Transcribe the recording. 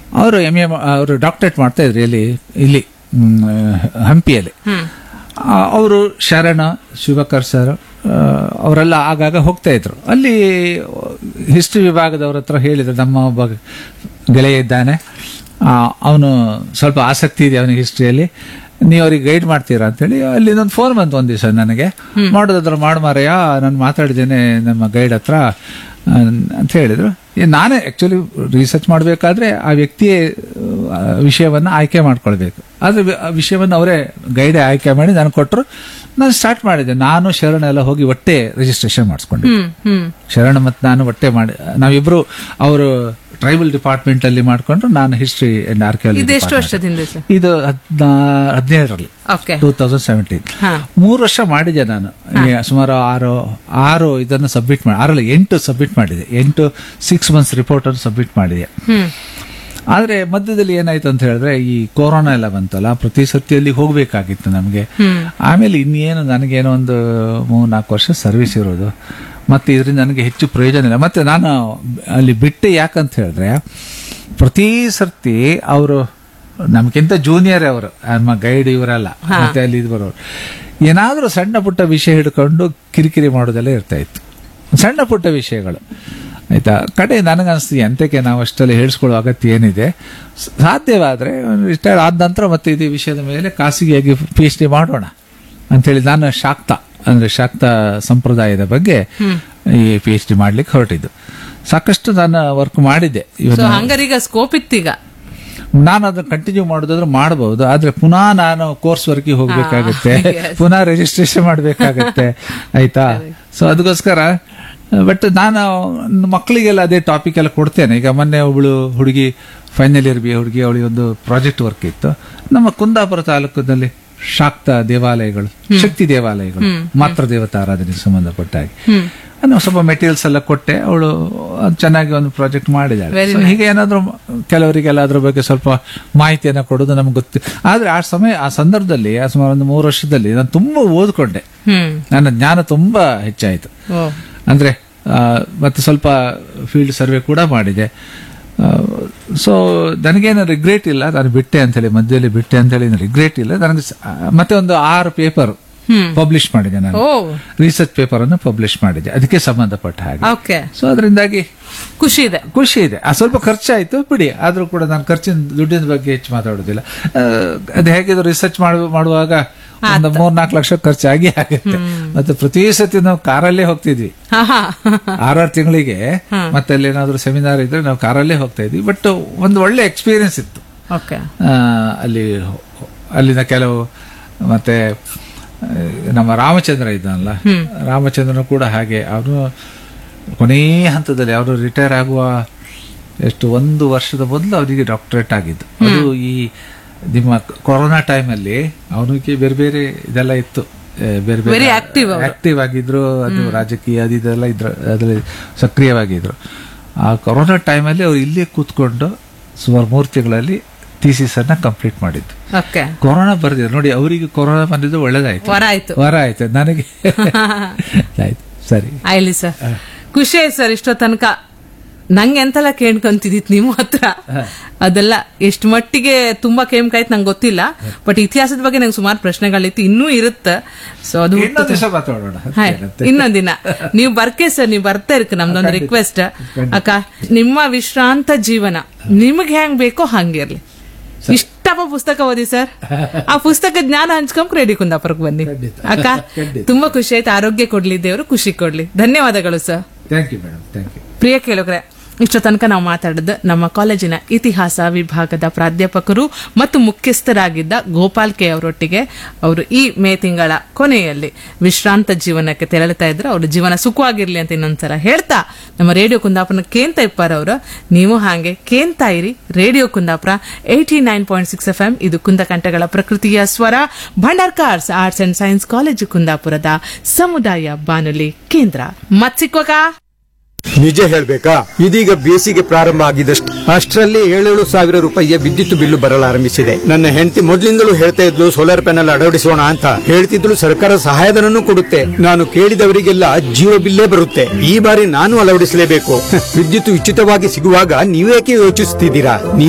ಅವರು M A ಅವರು doctorate ಮಾಡ್ತಾ ಇದ್ರು ಇಲ್ಲಿ ಇಲ್ಲಿ ಮ್, ಹಂಪಿಯಲ್ಲಿ ಅವರು ಶರಣ ಶಿವಕರ್ ಸರ್ ಆ, ಅವರೆಲ್ಲ ಆಗಾಗ ಹೋಗ್ತಾ ಇದ್ರು ಅಲ್ಲಿ ಹಿಸ್ಟ್ರಿ ವಿಭಾಗದವ್ರ ಹತ್ರ ಹೇಳಿದ್ರು ನಮ್ಮ ಒಬ್ಬ ಗೆಳೆಯ ಇದ್ದಾನೆ ಅವನು ಸ್ವಲ್ಪ ಆಸಕ್ತಿ ಇದೆ ಅವನಿಗೆ ಹಿಸ್ಟ್ರಿಯಲ್ಲಿ ನೀವು ಅವ್ರಿಗೆ ಗೈಡ್ ಮಾಡ್ತೀರಾ ಅಂತೇಳಿ ಅಲ್ಲಿ ಒಂದು ಫೋನ್ ಬಂತು ಒಂದು ದಿವಸ ನನಗೆ ಮಾಡೋದಾದ್ರೆ ಮಾಡು ಮಾರಯ್ಯ ನಾನು ಮಾತಾಡಿದ್ದೇನೆ ನಮ್ಮ ಗೈಡ್ ಹತ್ರ ಆ, ಅಂತ ಹೇಳಿದ್ರು ಏ, ನಾನೇ ಆಕ್ಚುಲಿ ರಿಸರ್ಚ್ ಮಾಡಬೇಕಾದ್ರೆ ಆ ವ್ಯಕ್ತಿಯೇ ಆ, ವಿಷಯವನ್ನು ಆಯ್ಕೆ ಮಾಡ್ಕೊಳ್ಬೇಕು ಆದರೆ ವಿ- ಆ ವಿಷಯವನ್ನು ಅವರೇ ಗೈಡೇ ಆಯ್ಕೆ ಮಾಡಿ ನಾನು ಕೊಟ್ಟರು ನಾನು ಸ್ಟಾರ್ಟ್ ಮಾಡಿದ್ದೆ ನಾನು ಶರಣ ಎಲ್ಲ ಹೋಗಿ ಒಟ್ಟೆ ರಿಜಿಸ್ಟ್ರೇಷನ್ ಮಾಡಿಸ್ಕೊಂಡೆ ಹ್ಮ್ ಹ್ಮ್ ಶರಣ ಮತ್ತು ನಾನು ಒಟ್ಟೆ ಮಾಡಿ ನಾವಿಬ್ರು ಅವರು ಟ್ರೈಬಲ್ ಡಿಪಾರ್ಟ್ಮೆಂಟ್ ಅಲ್ಲಿ ಮಾಡ್ಕೊಂಡ್ರು ನಾನು ಹಿಸ್ಟ್ರಿ ಅಂಡ್ ಆರ್ಕಿಯಾಲಜಿ ಇದು ಎಷ್ಟು ವರ್ಷದಿಂದ ಸರ್ ಇದು ಹದ್ನಾ ಹದಿನೇಳರಲ್ಲಿ ಓಕೆ ಟೂ ತೌಸಂಡ್ ಸೆವೆಂಟೀನ್ ಹಾ ಮೂರು ವರ್ಷ ಮಾಡಿದೆ ನಾನು ಈ ಸುಮಾರು ಆರು ಆರು ಇದನ್ನು ಸಬ್ಮಿಟ್ ಮಾಡಿ ಆರಲ್ಲಿ ಎಂಟು ಸಬ್ಮಿಟ್ ಮಾಡಿದೆ ಎಂಟು ಸಿಕ್ಸ್ ಮಂತ್ಸ್ ರಿಪೋರ್ಟ್ ಅನ್ನು ಸಬ್ಮಿಟ್ ಮಾಡಿದೆ ಹ್ಮ್ ಆದ್ರೆ ಮಧ್ಯದಲ್ಲಿ ಏನಾಯ್ತು ಅಂತ ಹೇಳಿದ್ರೆ ಈ ಕೊರೋನಾ ಎಲ್ಲ ಬಂತಲ್ಲ ಪ್ರತಿ ಸತಿಯಲ್ಲಿ ಹೋಗ್ಬೇಕಾಗಿತ್ತು ನಮಗೆ ಆಮೇಲೆ ಇನ್ನೇನು ನನಗೇನೋ ಒಂದು ಮೂರು ನಾಲ್ಕು ವರ್ಷ ಸರ್ವಿಸ್ ಇರೋದು ಮತ್ತೆ ಇದರಿಂದ ನನಗೆ ಹೆಚ್ಚು ಪ್ರಯೋಜನ ಇಲ್ಲ ಮತ್ತೆ ನಾನು ಅಲ್ಲಿ ಬಿಟ್ಟೆ ಯಾಕಂತ ಹೇಳಿದ್ರೆ ಪ್ರತಿ ಸರ್ತಿ ಅವರು ನಮ್ಗಿಂತ ಜೂನಿಯರ್ ಅವರು ನಮ್ಮ ಗೈಡ್ ಇವರಲ್ಲ ಮತ್ತೆ ಅಲ್ಲಿ ಇದು ಬರೋರು ಏನಾದರೂ ಸಣ್ಣ ಪುಟ್ಟ ವಿಷಯ ಹಿಡ್ಕೊಂಡು ಕಿರಿಕಿರಿ ಮಾಡೋದೆಲ್ಲ ಇರ್ತಾ ಇತ್ತು ಸಣ್ಣ ಪುಟ್ಟ ವಿಷಯಗಳು ಆಯ್ತಾ ಕಡೆ ನನಗನ್ಸ್ತು ಎಂತಕ್ಕೆ ನಾವು ಅಷ್ಟೆಲ್ಲ ಹೇಳಿಸ್ಕೊಳ್ಳೋ ಅಗತ್ಯ ಏನಿದೆ ಸ- ಸಾಧ್ಯವಾದ್ರೆ ರಿಟೈರ್ ಆದ ನಂತರ ಮತ್ತೆ ಇದೇ ವಿಷಯದ ಮೇಲೆ ಖಾಸಗಿಯಾಗಿ ಪಿ ಎಚ್ ಡಿ ಮಾಡೋಣ ಅಂತೇಳಿ ನಾನು ಶಾಕ್ತ ಅಂದ್ರೆ ಶಾಕ್ತ ಸಂಪ್ರದಾಯದ ಬಗ್ಗೆ ಈ ಪಿ ಎಚ್ ಡಿ ಮಾಡ್ಲಿಕ್ಕೆ ಹೊರಟಿದ್ದು ಸಾಕಷ್ಟು ನಾನು ವರ್ಕ್ ಮಾಡಿದ್ದೆ ಸೊ ಇವನ್ನ ಹಂಗಾರೀಗ ಸ್ಕೋಪ್ ಇತ್ತೀಗ ನಾನು ಅದನ್ನ ಕಂಟಿನ್ಯೂ ಮಾಡೋದಾದ್ರೆ ಮಾಡಬಹುದು ಆದ್ರೆ ಪುನಃ ನಾನು ಕೋರ್ಸ್ ವರ್ಕಿಗೆ ಹೋಗ್ಬೇಕಾಗತ್ತೆ yes. ಪುನಃ ರಿಜಿಸ್ಟ್ರೇಷನ್ ಮಾಡ್ಬೇಕಾಗತ್ತೆ ಆಯ್ತಾ ಸೊ ಅದಕ್ಕೋಸ್ಕರ ಬಟ್ ನಾನು ಮಕ್ಕಳಿಗೆಲ್ಲ ಅದೇ ಟಾಪಿಕ್ ಎಲ್ಲ ಕೊಡ್ತೇನೆ ಈಗ ಮೊನ್ನೆ ಒಬ್ಳು ಹುಡುಗಿ ಫೈನಲ್ ಇಯರ್ ಬಿ ಹುಡುಗಿ ಅವಳಿಗೆ ಒಂದು ಪ್ರಾಜೆಕ್ಟ್ ವರ್ಕ್ ಇತ್ತು ನಮ್ಮ ಕುಂದಾಪುರ ತಾಲೂಕಿನಲ್ಲಿ ಶಾಕ್ತ ದೇವಾಲಯಗಳು ಶಕ್ತಿ ದೇವಾಲಯಗಳು ಮಾತ್ರ ದೇವತಾ ಆರಾಧನೆಗೆ ಸಂಬಂಧಪಟ್ಟ ಹಾಗೆ ನಾನು ಸ್ವಲ್ಪ ಮೆಟೀರಿಯಲ್ಸ್ ಎಲ್ಲ ಕೊಟ್ಟೆ ಅವಳು ಚೆನ್ನಾಗಿ ಒಂದು ಪ್ರಾಜೆಕ್ಟ್ ಮಾಡಿದ್ದಾಳೆ Very So ಹೀಗೆ ಏನಾದ್ರು ಕೆಲವರಿಗೆಲ್ಲ ಅದ್ರ ಬಗ್ಗೆ ಸ್ವಲ್ಪ ಮಾಹಿತಿಯನ್ನ ಕೊಡೋದು ನಮ್ಗೆ ಗೊತ್ತು ಆದ್ರೆ ಆ ಸಮಯ ಆ ಸಂದರ್ಭದಲ್ಲಿ ಆ ಸುಮಾರು ಒಂದು ಮೂರು ವರ್ಷದಲ್ಲಿ ನಾನು ತುಂಬಾ ಓದ್ಕೊಂಡೆ ಹ್ಮ್ ನನ್ನ ಜ್ಞಾನ ತುಂಬಾ ಹೆಚ್ಚಾಯಿತು ಓ ಅಂದ್ರೆ ಆ, ಮತ್ತೆ ಸ್ವಲ್ಪ ಫೀಲ್ಡ್ ಸರ್ವೆ ಕೂಡ ಮಾಡಿದೆ ಸೊ ನನಗೇನು ರಿಗ್ರೇಟ್ ಇಲ್ಲ ನಾನು ಬಿಟ್ಟೆ ಅಂತೇಳಿ ಮಧ್ಯದಲ್ಲಿ ಬಿಟ್ಟೆ ಅಂತೇಳಿ ರಿಗ್ರೇಟ್ ಇಲ್ಲ ನನಗೆ ಸ- ಆ, ಮತ್ತೆ ಒಂದು ಆರು ಪೇಪರ್ ಪಬ್ಲಿಷ್ ಮಾಡಿದೆ ನಾನು ಓ ರಿಸರ್ಚ್ ಪೇಪರ್ ಅನ್ನು ಪಬ್ಲಿಷ್ ಮಾಡಿದೆ ಅದಕ್ಕೆ ಸಂಬಂಧಪಟ್ಟ ಹಾಗೆ ಓಕೆ ಸೊ ಅದರಿಂದಾಗಿ ಖುಷಿ ಇದೆ ಖುಷಿ ಇದೆ ಆ ಸ್ವಲ್ಪ ಖರ್ಚಾಯ್ತು ಬಿಡಿ ಆದ್ರೂ ಕೂಡ ನಾನು ಖರ್ಚಿನ ದುಡ್ಡಿನ ಬಗ್ಗೆ ಹೆಚ್ಚು ಮಾತಾಡೋದಿಲ್ಲ ಆ, ಅದು ಹೇಗಿದ್ರು ರಿಸರ್ಚ್ ಮಾಡುವಾಗ ಒಂದು ಮೂರ್ ನಾಲ್ಕು ಲಕ್ಷ ಖರ್ಚಾಗಿ ಆಗುತ್ತೆ ಮತ್ತೆ ಪ್ರತಿ ಸತಿ ನಾವು ಕಾರಲ್ಲೇ ಹೋಗ್ತಿದ್ವಿ ಹಾ ಹಾ ಆರಾರು ತಿಂಗಳಿಗೆ ಮತ್ತೆ ಅಲ್ಲಿ ಏನಾದ್ರು ಸೆಮಿನಾರ್ ಇದ್ರೆ ನಾವು ಕಾರಲ್ಲೇ ಹೋಗ್ತಾ ಇದ್ವಿ ಬಟ್ ಒಂದು ಒಳ್ಳೆ ಎಕ್ಸ್ಪೀರಿಯನ್ಸ್ ಇತ್ತು ಓಕೆ ಆ, ಅಲ್ಲಿ ಅಲ್ಲಿನ ಕೆಲವು ಮತ್ತೆ ಆ, ನಮ್ಮ ರಾಮಚಂದ್ರ ಇದ್ದಾನಲ್ಲ ರಾಮಚಂದ್ರನು ಕೂಡ ಹಾಗೆ ಅವನು ಕೊನೇ ಹಂತದಲ್ಲಿ ಅವರು ರಿಟೈರ್ ಆಗುವ ಎಷ್ಟು ಒಂದು ವರ್ಷದ ಮೊದಲು ಅವರಿಗೆ ಡಾಕ್ಟರೇಟ್ ಆಗಿದ್ದು ಅದು ಈ ನಿಮ್ಮ ಕೊರೋನಾ ಟೈಮಲ್ಲಿ ಅವನಿಗೆ ಬೇರೆ ಬೇರೆ ಇದೆಲ್ಲ ಇತ್ತು ಆ, ಬೇರೆ ಬೇರೆ Very active ಅವ್ರು. ಆಕ್ಟಿವ್ ಆಗಿದ್ರು ಅದು ರಾಜಕೀಯ ಅದು ಇದೆಲ್ಲ ಇದ್ರ ಅದರಲ್ಲಿ ಸಕ್ರಿಯವಾಗಿದ್ರು ಆ ಕೊರೋನಾ ಟೈಮಲ್ಲಿ ಅವ್ರು ಇಲ್ಲೇ ಕೂತ್ಕೊಂಡು ಸುಮಾರು ಮೂರು ತಿಂಗಳಲ್ಲಿ ಥೀಸಿಸ್ ಅನ್ನ ಕಂಪ್ಲೀಟ್ ಮಾಡಿದ್ದು ಓಕೆ ಕೊರೋನಾ ಬರ್ದಿದ್ರು ನೋಡಿ ಅವರಿಗೆ ಕೊರೋನಾ ಬಂದಿದ್ದು ಒಳ್ಳೇದಾಯ್ತು ವರ ಆಯ್ತು ವರ ಆಯ್ತು ನನಗೆ ಆಯ್ತು ಸರಿ ಆಯ್ಲಿ ಸರ್ ಖುಷಿ ಆಯ್ತು ಸರ್ ಇಷ್ಟೋ ತನಕ ನಂಗೆ ಎಂತೆಲ್ಲ ಕೇಳ್ಕೊಂತಿದ್ದಿತ್ತು ನಿಮ್ಮ ಹತ್ರ ಅದೆಲ್ಲ ಎಷ್ಟು ಮಟ್ಟಿಗೆ ತುಂಬಾ ಕೇಮ್ಕಾಯ್ತು ನಂಗೆ ಗೊತ್ತಿಲ್ಲ ಬಟ್ ಇತಿಹಾಸದ ಬಗ್ಗೆ ನಂಗೆ ಸುಮಾರು ಪ್ರಶ್ನೆಗಳಿತ್ತು ಇನ್ನೂ ಇರುತ್ತೆ ಸೊ ಅದು ಇನ್ನೊಂದು ದಿವಸ ಮಾತಾಡೋಣ ಹಾಯ್ ಇನ್ನೊಂದಿನ ನೀವು ಬರ್ಕೆ ಸರ್ ನೀವು ಬರ್ತಾ ಇರ್ಕ ನಮ್ದೊಂದು ರಿಕ್ವೆಸ್ಟ್ ಅಕ್ಕ ನಿಮ್ಮ ವಿಶ್ರಾಂತ ಜೀವನ ನಿಮಗೆ ಹೆಂಗ್ ಬೇಕೋ ಹಂಗಿರ್ಲಿ ಇಷ್ಟಪ್ಪ ಪುಸ್ತಕ ಓದಿ ಸರ್ ಆ ಪುಸ್ತಕ ಜ್ಞಾನ ಹಂಚ್ಕೊಂಡ್ ರೆಡಿ ಕುಂದಾಪುರಕ್ಕೆ ಬನ್ನಿ ಖಂಡಿತ. ಅಕ್ಕ ಖಂಡಿತ. ತುಂಬಾ ಖುಷಿ ಆಯ್ತು ಆರೋಗ್ಯ ಕೊಡ್ಲಿ ದೇವರು ಖುಷಿ ಕೊಡ್ಲಿ ಧನ್ಯವಾದಗಳು sir thank you madam thank you ಪ್ರಿಯ ಕೇಳುಗರೆ ಇಷ್ಟು ತನಕ ನಾವು ಮಾತಾಡಿದ್ದು ನಮ್ಮ ಕಾಲೇಜಿನ ಇತಿಹಾಸ ವಿಭಾಗದ ಪ್ರಾಧ್ಯಾಪಕರು ಮತ್ತು ಮುಖ್ಯಸ್ಥರಾಗಿದ್ದ ಗೋಪಾಲ್ ಕೆ ಅವರೊಟ್ಟಿಗೆ ಅವರು ಈ ಮೇ ತಿಂಗಳ ಕೊನೆಯಲ್ಲಿ ವಿಶ್ರಾಂತ ಜೀವನಕ್ಕೆ ತೆರಳುತ್ತಾ ಇದ್ರು ಅವ್ರ ಜೀವನ ಸುಖವಾಗಿರ್ಲಿ ಅಂತ ಇನ್ನೊಂದ್ಸಲ ಹೇಳ್ತಾ ನಮ್ಮ ರೇಡಿಯೋ ಕುಂದಾಪುರ ಕೇಂತ ಇಪ್ಪಾರ ಅವರು ನೀವು ಹಾಗೆ ಕೇಂತಾ ಇರಿ radio Kundapura eighty nine point six F M ಇದು ಕುಂದಕಂಠಗಳ ಪ್ರಕೃತಿಯ ಸ್ವರ Bhandarkars arts and science college ಕುಂದಾಪುರದ ಸಮುದಾಯ ಬಾನುಲಿ ಕೇಂದ್ರ ಮತ್ಸಿಕ್ವಕ ನಿಜ ಹೇಳ್ಬೇಕಾ ಇದೀಗ ಬೇಸಿಗೆ ಪ್ರಾರಂಭ ಆಗಿದಷ್ಟು ಅಷ್ಟರಲ್ಲಿ ಏಳೇಳು ಸಾವಿರ ರೂಪಾಯಿಯ ವಿದ್ಯುತ್ ಬಿಲ್ಲು ಬರಲಾರಂಭಿಸಿದೆ ನನ್ನ ಹೆಂಡತಿ ಮೊದ್ಲಿಂದಲೂ ಹೇಳ್ತಾ ಇದ್ಲು ಸೋಲಾರ್ ಪ್ಯಾನೆಲ್ ಅಳವಡಿಸೋಣ ಅಂತ ಹೇಳ್ತಿದ್ಲು ಸರ್ಕಾರ ಸಹಾಯಧನನೂ ಕೊಡುತ್ತೆ ನಾನು ಕೇಳಿದವರಿಗೆಲ್ಲ ಜೀವ ಬಿಲ್ಲೇ ಬರುತ್ತೆ ಈ ಬಾರಿ ನಾನು ಅಳವಡಿಸಲೇಬೇಕು ವಿದ್ಯುತ್ ಉಚಿತವಾಗಿ ಸಿಗುವಾಗ ನೀವೇಕೆ ಯೋಚಿಸುತ್ತಿದ್ದೀರಾ